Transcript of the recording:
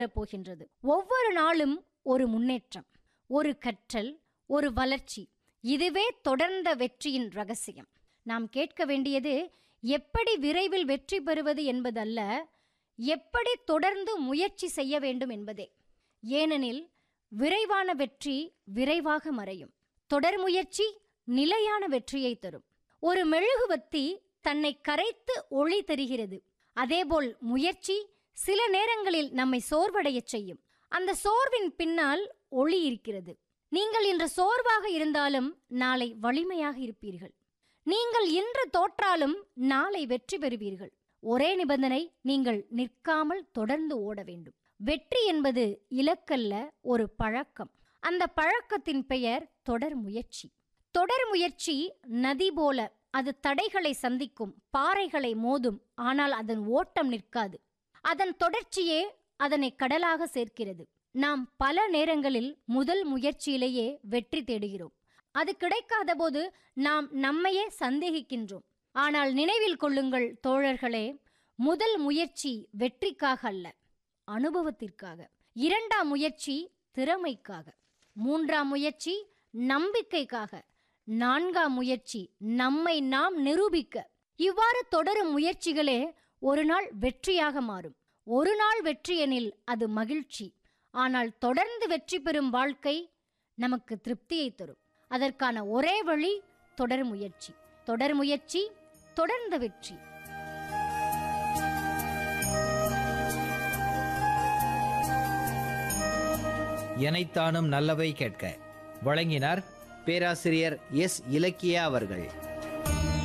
போகின்றது ஒவ்வொரு நாளும் ஒரு முன்னேற்றம் ஒரு கற்றல் ஒரு வளர்ச்சி இதுவே தொடர்ந்த வெற்றியின் ரகசியம் நாம் கேட்க வேண்டியது எப்படி விரைவில் வெற்றி பெறுவது என்பதல்ல எப்படி தொடர்ந்து முயற்சி செய்ய வேண்டும் என்பதே ஏனெனில் விரைவான வெற்றி விரைவாக மறையும் தொடர் முயற்சி நிலையான வெற்றியை தரும் ஒரு மெழுகுவத்தி தன்னை கரைத்து ஒளி தருகிறது அதேபோல் முயற்சி சில நேரங்களில் நம்மை சோர்வடையச் செய்யும் அந்த சோர்வின் பின்னால் ஒளி இருக்கிறது நீங்கள் இன்று சோர்வாக இருந்தாலும் நாளை வலிமையாக இருப்பீர்கள் நீங்கள் இன்று தோற்றாலும் நாளை வெற்றி பெறுவீர்கள் ஒரே நிபந்தனை நீங்கள் நிற்காமல் தொடர்ந்து ஓட வேண்டும் வெற்றி என்பது இலக்கல்ல ஒரு பழக்கம் அந்த பழக்கத்தின் பெயர் தொடர் முயற்சி தொடர் முயற்சி நதி போல அது தடைகளை சந்திக்கும் பாறைகளை மோதும் ஆனால் அதன் ஓட்டம் நிற்காது அதன் தொடர்ச்சியே அதனை கடலாக சேர்க்கிறது நாம் பல நேரங்களில் முதல் முயற்சியிலேயே வெற்றி தேடுகிறோம் அது கிடைக்காத போது நாம் நம்மையே சந்தேகிக்கின்றோம் ஆனால் நினைவில் கொள்ளுங்கள் தோழர்களே முதல் முயற்சி வெற்றிக்காக அல்ல அனுபவத்திற்காக இரண்டாம் முயற்சி திறமைக்காக மூன்றாம் முயற்சி நம்பிக்கைக்காக நான்காம் முயற்சி நம்மை நாம் நிரூபிக்க இவ்வாறு தொடரும் முயற்சிகளே ஒரு நாள் வெற்றியாக மாறும் ஒரு நாள் வெற்றி எனில் அது மகிழ்ச்சி ஆனால் தொடர்ந்து வெற்றி பெறும் வாழ்க்கை நமக்கு திருப்தியை தரும் அதற்கான ஒரே வழி தொடர் முயற்சி தொடர் முயற்சி தொடர்ந்த வெற்றி எனைத்தானும் நல்லவை கேட்க வழங்கினார் பேராசிரியர் எஸ் இலக்கியா அவர்கள்